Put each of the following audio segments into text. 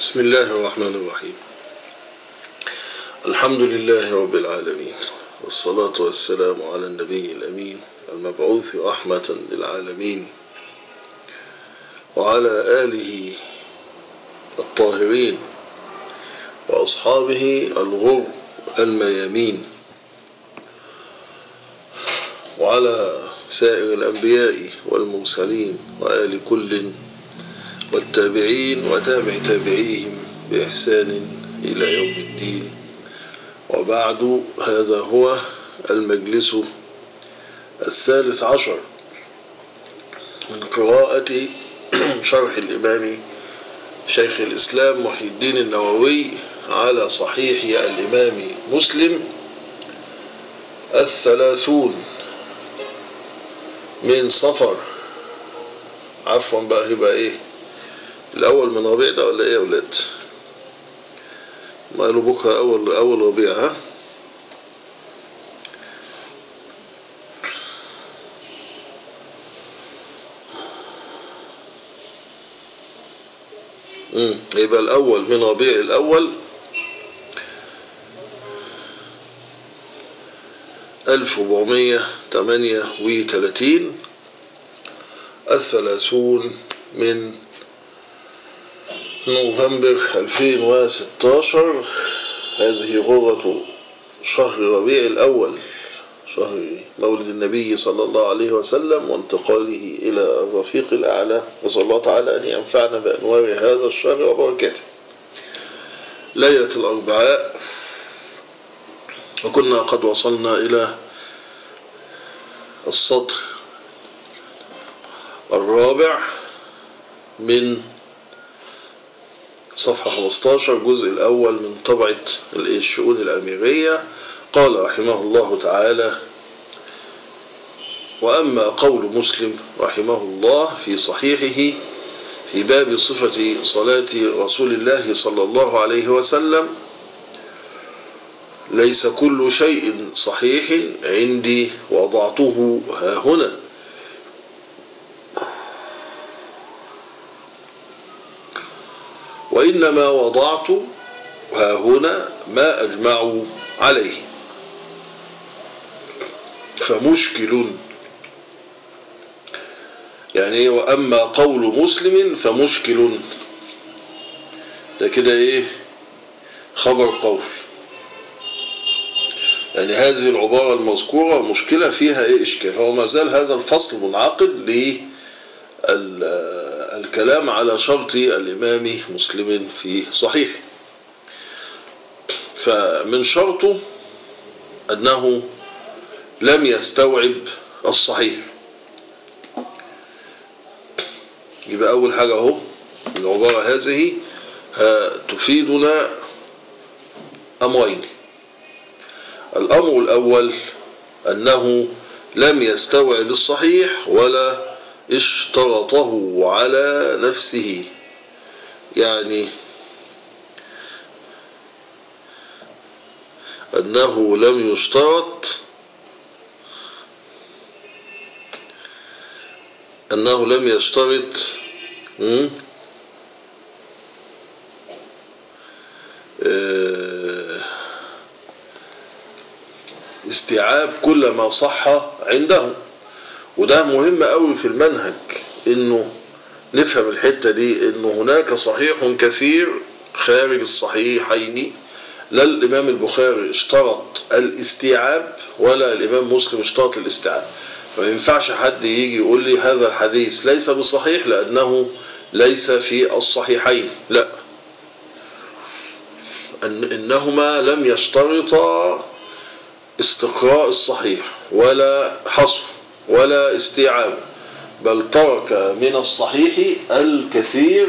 بسم الله الرحمن الرحيم الحمد لله رب العالمين والصلاة والسلام على النبي الأمين المبعوث رحمة للعالمين وعلى آله الطاهرين وأصحابه الغر الميامين وعلى سائر الأنبياء والمرسلين وآل كل والتابعين وتابع تابعيهم بإحسان إلى يوم الدين وبعد هذا هو المجلس الثالث عشر من قراءة شرح الإمام شيخ الإسلام محي الدين النووي على صحيح الإمام مسلم الثلاثون من صفر عفوا بقى هيبقى ايه الاول من ربيع ده ولا ايه يا ولاد ما قالوا بكره اول اول ربيع ها امم يبقى الاول من ربيع الاول ألف وأربعمية تمانية وتلاتين الثلاثون من نوفمبر 2016 هذه غرة شهر ربيع الأول شهر مولد النبي صلى الله عليه وسلم وانتقاله إلى الرفيق الأعلى نسأل الله تعالى أن ينفعنا بأنوار هذا الشهر وبركاته ليلة الأربعاء وكنا قد وصلنا إلى السطر الرابع من صفحة 15 الجزء الأول من طبعة الشؤون الأميرية قال رحمه الله تعالى وأما قول مسلم رحمه الله في صحيحه في باب صفة صلاة رسول الله صلى الله عليه وسلم ليس كل شيء صحيح عندي وضعته ها هنا وإنما وضعت ها هنا ما أجمعوا عليه فمشكل يعني وأما قول مسلم فمشكل ده كده إيه خبر قول يعني هذه العبارة المذكورة مشكلة فيها إيه إشكال هو ما زال هذا الفصل منعقد للكلام على شرط الإمام مسلم في صحيح فمن شرطه أنه لم يستوعب الصحيح يبقى أول حاجة أهو العبارة هذه تفيدنا أمرين الأمر الأول أنه لم يستوعب الصحيح ولا اشترطه على نفسه يعني أنه لم يشترط أنه لم يشترط استيعاب كل ما صح عنده وده مهم قوي في المنهج انه نفهم الحتة دي انه هناك صحيح كثير خارج الصحيحين لا الامام البخاري اشترط الاستيعاب ولا الامام مسلم اشترط الاستيعاب فما ينفعش حد يجي يقول لي هذا الحديث ليس بصحيح لانه ليس في الصحيحين لا إن انهما لم يشترطا استقراء الصحيح ولا حصر ولا استيعاب بل ترك من الصحيح الكثير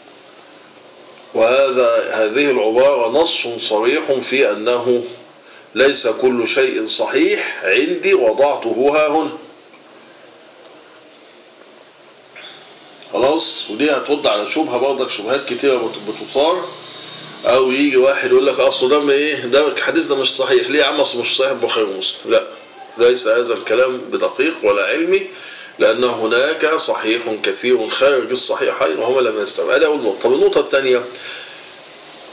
وهذا هذه العبارة نص صريح في أنه ليس كل شيء صحيح عندي وضعته ها هنا خلاص ودي هترد على شبهة برضك شبهات كتيرة بتثار او يجي واحد يقول لك اصله ده ايه ده الحديث ده مش صحيح ليه يا عم اصله مش صحيح البخاري ومسلم لا ليس هذا الكلام بدقيق ولا علمي لان هناك صحيح كثير خارج الصحيحين وهما لم يستوعبوا هذا اول نقطه طب النقطه الثانيه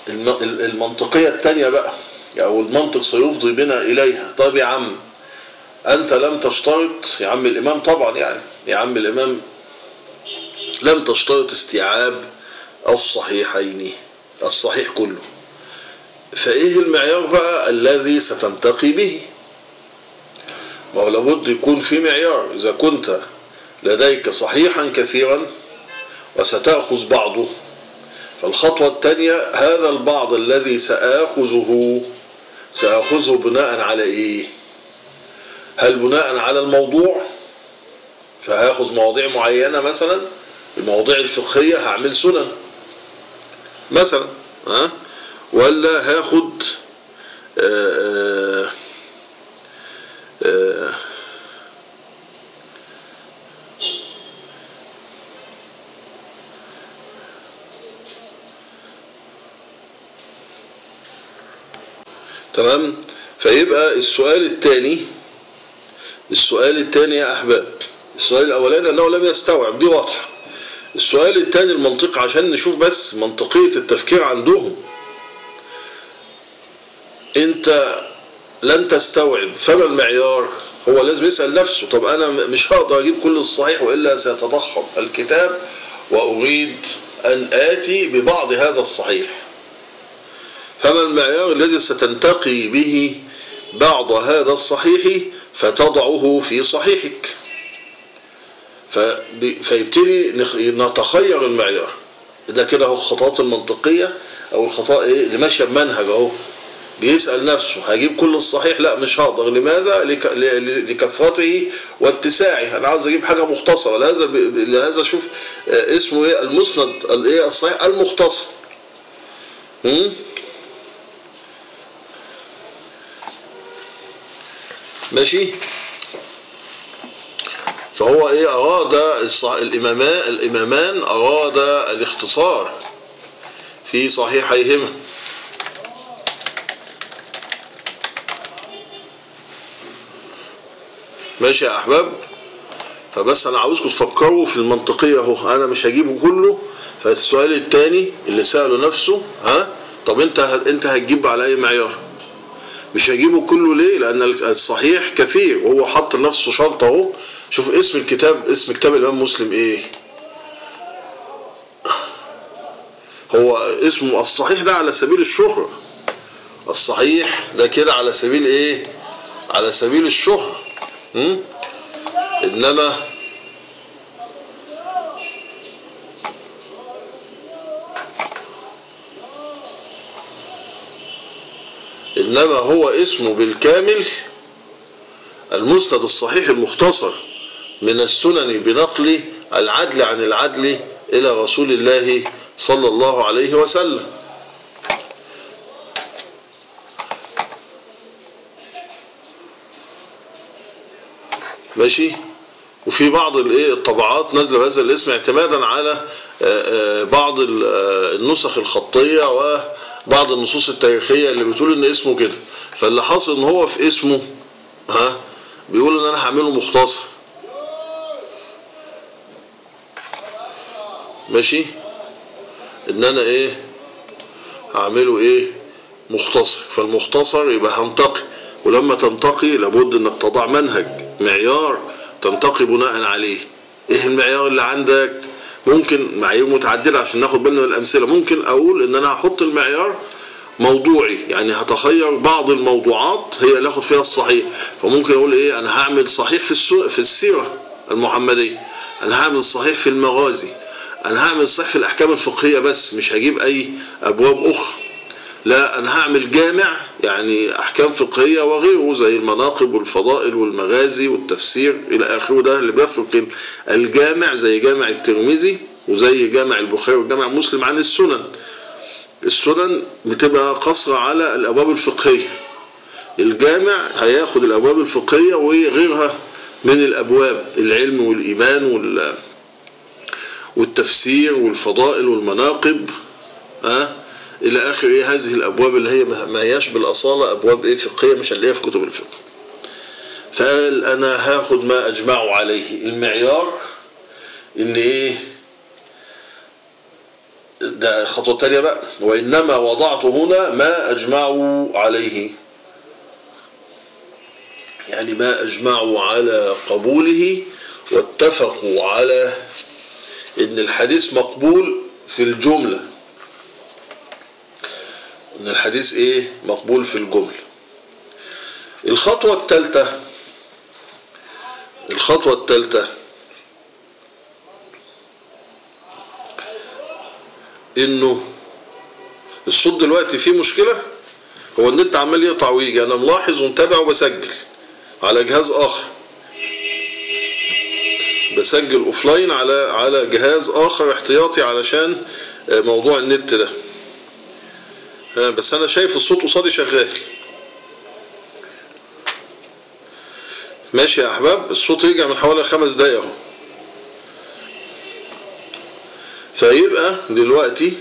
الم- ال- المنطقية التانية بقى أو المنطق سيفضي بنا إليها طب يا عم أنت لم تشترط يا عم الإمام طبعا يعني يا عم الإمام لم تشترط استيعاب الصحيحين الصحيح كله فإيه المعيار بقى الذي ستنتقي به ما هو لابد يكون في معيار إذا كنت لديك صحيحا كثيرا وستأخذ بعضه فالخطوة الثانية هذا البعض الذي سآخذه سآخذه بناء على إيه هل بناء على الموضوع فهاخذ مواضيع معينة مثلا المواضيع الفقهية هعمل سنن مثلا ها ولا هاخد آآ آآ تمام فيبقى السؤال الثاني السؤال الثاني يا احباب السؤال الاولاني انه لم يستوعب دي واضحه السؤال الثاني المنطق عشان نشوف بس منطقيه التفكير عندهم انت لن تستوعب فما المعيار هو لازم يسال نفسه طب انا مش هقدر اجيب كل الصحيح والا سيتضخم الكتاب واريد ان اتي ببعض هذا الصحيح فما المعيار الذي ستنتقي به بعض هذا الصحيح فتضعه في صحيحك فيبتدي نتخير المعيار ده كده هو الخطوات المنطقية او الخطوات ايه اللي ماشيه بمنهج اهو بيسأل نفسه هجيب كل الصحيح لا مش هقدر لماذا لك... لكثرته واتساعه انا عاوز اجيب حاجة مختصرة لهذا ب... لهذا شوف اسمه ايه المسند الايه الصحيح المختصر هم؟ ماشي فهو ايه اراد الامامان الامامان اراد الاختصار في صحيحيهما ماشي يا احباب فبس انا عاوزكم تفكروا في المنطقيه اهو انا مش هجيبه كله فالسؤال الثاني اللي ساله نفسه ها طب انت انت هتجيب على اي معيار مش هجيبه كله ليه لان الصحيح كثير وهو حط لنفسه شرط اهو شوف اسم الكتاب اسم كتاب الامام مسلم ايه هو اسمه الصحيح ده على سبيل الشهرة الصحيح ده كده على سبيل ايه على سبيل الشهرة م? انما إنما هو اسمه بالكامل المسند الصحيح المختصر من السنن بنقل العدل عن العدل إلى رسول الله صلى الله عليه وسلم ماشي وفي بعض الطبعات نزل بهذا الاسم اعتمادا على بعض النسخ الخطية و بعض النصوص التاريخية اللي بتقول ان اسمه كده فاللي حاصل ان هو في اسمه ها بيقول ان انا هعمله مختصر ماشي ان انا ايه هعمله ايه مختصر فالمختصر يبقى هنتقي ولما تنتقي لابد انك تضع منهج معيار تنتقي بناء عليه ايه المعيار اللي عندك ممكن معايير متعددة عشان ناخد بالنا من الأمثلة ممكن أقول إن أنا هحط المعيار موضوعي يعني هتخير بعض الموضوعات هي اللي اخد فيها الصحيح فممكن أقول إيه أنا هعمل صحيح في السو... في السيرة المحمدية أنا هعمل صحيح في المغازي أنا هعمل صحيح في الأحكام الفقهية بس مش هجيب أي أبواب أخرى لا أنا هعمل جامع يعني أحكام فقهية وغيره زي المناقب والفضائل والمغازي والتفسير إلى آخره ده اللي بيفرق الجامع زي جامع الترمذي وزي جامع البخاري وجامع مسلم عن السنن السنن بتبقى قصرة على الأبواب الفقهية الجامع هياخد الأبواب الفقهية وغيرها من الأبواب العلم والإيمان وال والتفسير والفضائل والمناقب ها أه؟ الى اخر ايه هذه الابواب اللي هي ما هياش بالاصاله ابواب ايه فقهيه مش هنلاقيها في كتب الفقه فقال انا هاخد ما اجمعوا عليه المعيار ان ايه ده الخطوة الثانية بقى وإنما وضعت هنا ما أجمعوا عليه يعني ما أجمعوا على قبوله واتفقوا على إن الحديث مقبول في الجملة إن الحديث إيه مقبول في الجملة الخطوة الثالثة الخطوة الثالثة انه الصوت دلوقتي فيه مشكلة هو النت عمال يقطع ويجي انا ملاحظ ومتابع وبسجل على جهاز اخر بسجل اوفلاين على على جهاز اخر احتياطي علشان موضوع النت ده بس انا شايف الصوت قصادي شغال ماشي يا احباب الصوت رجع من حوالي خمس دقايق اهو فيبقى دلوقتي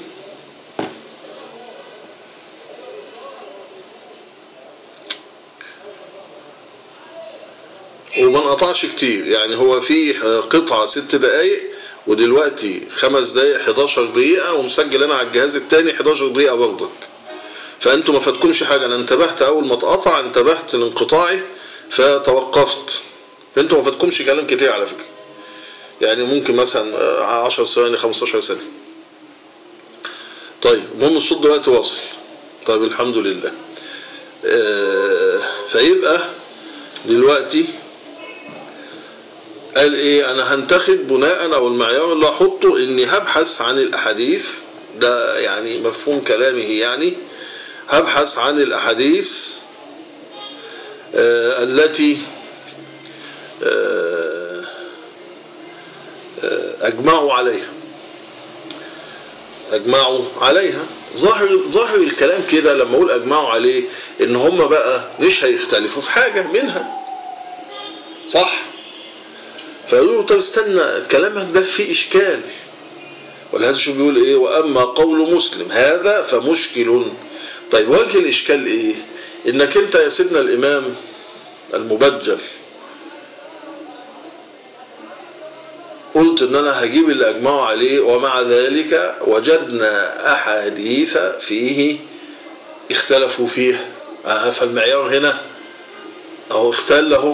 وما انقطعش كتير يعني هو في قطعة ست دقايق ودلوقتي خمس دقايق 11 دقيقة ومسجل انا على الجهاز التاني 11 دقيقة برضك فانتوا ما فاتكمش حاجة انا انتبهت اول ما اتقطع انتبهت لانقطاعي فتوقفت انتوا ما فاتكمش كلام كتير على فكرة يعني ممكن مثلا 10 ثواني 15 ثانية طيب المهم الصوت دلوقتي واصل طيب الحمد لله آه فيبقى دلوقتي قال ايه انا هنتخب بناء او المعيار اللي هحطه اني هبحث عن الاحاديث ده يعني مفهوم كلامه يعني هبحث عن الاحاديث آه التي آه اجمعوا عليها اجمعوا عليها ظاهر ظاهر الكلام كده لما اقول اجمعوا عليه ان هم بقى مش هيختلفوا في حاجه منها صح فقالوا له طب استنى كلامك ده فيه اشكال ولهذا شو بيقول ايه واما قول مسلم هذا فمشكل طيب وجه الاشكال ايه انك انت يا سيدنا الامام المبجل قلت ان انا هجيب اللي اجمعوا عليه ومع ذلك وجدنا احاديث فيه اختلفوا فيها آه فالمعيار هنا اهو اختل اهو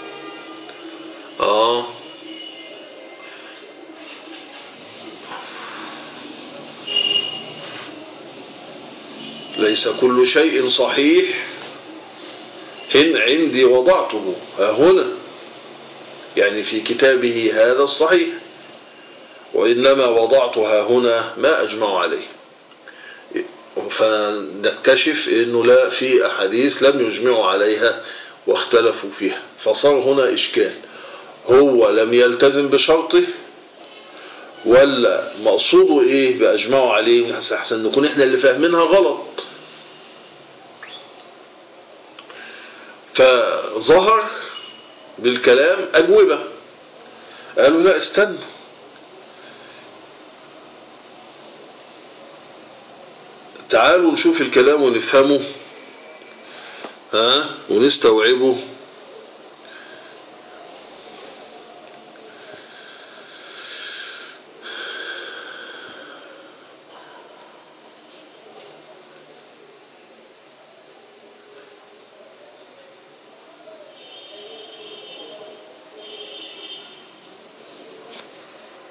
اه ليس كل شيء صحيح إن عندي وضعته ها هنا يعني في كتابه هذا الصحيح وإنما وضعتها هنا ما أجمع عليه فنكتشف أنه لا في أحاديث لم يجمعوا عليها واختلفوا فيها فصار هنا إشكال هو لم يلتزم بشرطه ولا مقصوده ايه باجمعوا عليه احسن نكون احنا اللي فاهمينها غلط فظهر بالكلام أجوبة قالوا لا استنى تعالوا نشوف الكلام ونفهمه ها ونستوعبه